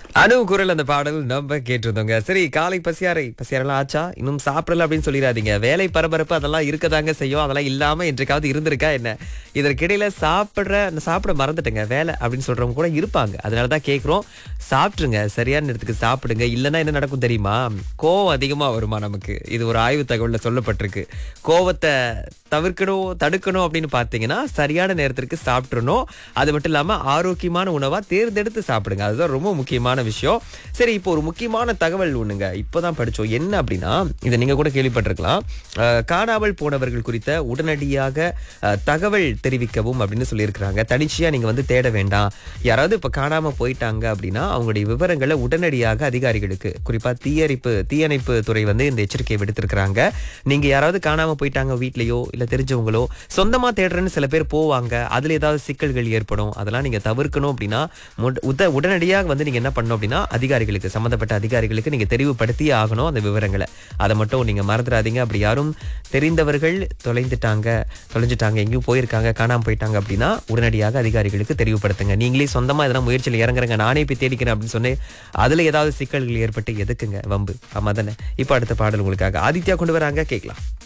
அனு குரல் அந்த பாடல் நம்ம கேட்டிருந்தோங்க சரி காலை பசியாரை பசியாரெல்லாம் ஆச்சா இன்னும் சாப்பிடல அப்படின்னு சொல்லிடாதீங்க வேலை பரபரப்பு அதெல்லாம் இருக்கதாங்க செய்யும் அதெல்லாம் இல்லாம என்றைக்காவது இருந்திருக்கா என்ன இதற்கிடையில சாப்பிடுற அந்த சாப்பிட மறந்துட்டேங்க வேலை அப்படின்னு சொல்றவங்க கூட இருப்பாங்க அதனாலதான் கேக்குறோம் சாப்பிட்டுருங்க சரியான நேரத்துக்கு சாப்பிடுங்க இல்லைன்னா என்ன நடக்கும் தெரியுமா கோவம் அதிகமா வருமா நமக்கு இது ஒரு ஆய்வு தகவல்ல சொல்லப்பட்டிருக்கு கோவத்தை தவிர்க்கணும் தடுக்கணும் அப்படின்னு பார்த்தீங்கன்னா சரியான நேரத்திற்கு சாப்பிட்றணும் அது மட்டும் இல்லாம ஆரோக்கியமான உணவா தேர்ந்தெடுத்து சாப்பிடுங்க அதுதான் ரொம்ப முக்கியமான விஷயம் சரி இப்போ ஒரு முக்கியமான தகவல் ஒண்ணுங்க இப்போதான் படிச்சோம் என்ன அப்படின்னா இதை நீங்க கூட கேள்விப்பட்டிருக்கலாம் அஹ், காணாமல் போனவர்கள் குறித்த உடனடியாக அஹ், தகவல் தெரிவிக்கவும் அப்படின்னு சொல்லியிருக்கிறாங்க தனிச்சையா நீங்க வந்து தேட வேண்டாம் யாராவது இப்ப காணாம போயிட்டாங்க அப்படின்னா அவங்களுடைய விவரங்களை உடனடியாக அதிகாரிகளுக்கு குறிப்பா தீயணைப்பு தீயணைப்பு துறை வந்து இந்த எச்சரிக்கையை விடுத்திருக்கிறாங்க நீங்க யாராவது காணாம போயிட்டாங்க வீட்லயோ இல்ல தெரிஞ்சவங்களோ சொந்தமா தேடுறேன்னு சில பேர் போவாங்க அதுல ஏதாவது சிக்கல்கள் ஏற்படும் அதெல்லாம் நீங்க தவிர்க்கணும் அப்படின்னா முட- உத உடனடியாக வந்து நீங்க என்ன பண்ணணும் அப்படின்னா அதிகாரிகளுக்கு சம்பந்தப்பட்ட அதிகாரிகளுக்கு நீங்க தெரிவுபடுத்தியே ஆகணும் அந்த விவரங்களை அதை மட்டும் நீங்க மறந்துடாதீங்க அப்படி யாரும் தெரிந்தவர்கள் தொலைந்துட்டாங்க தொலைஞ்சிட்டாங்க எங்கேயும் போயிருக்காங்க காணாம போயிட்டாங்க அப்படின்னா உடனடியாக அதிகாரிகளுக்கு தெரிவுபடுத்துங்க நீங்களே சொந்தமா எதனா முயற்சியில் இறங்குறங்க நானே போய் தேடிக்கிறேன் அப்படின்னு சொன்னேன் அதுல ஏதாவது சிக்கல்கள் ஏற்பட்டு எதுக்குங்க வம்பு ஆமா தானே இப்போ அடுத்த பாடல் உங்களுக்காக ஆதித்யா கொண்டு வராங்க கேட்கலாம்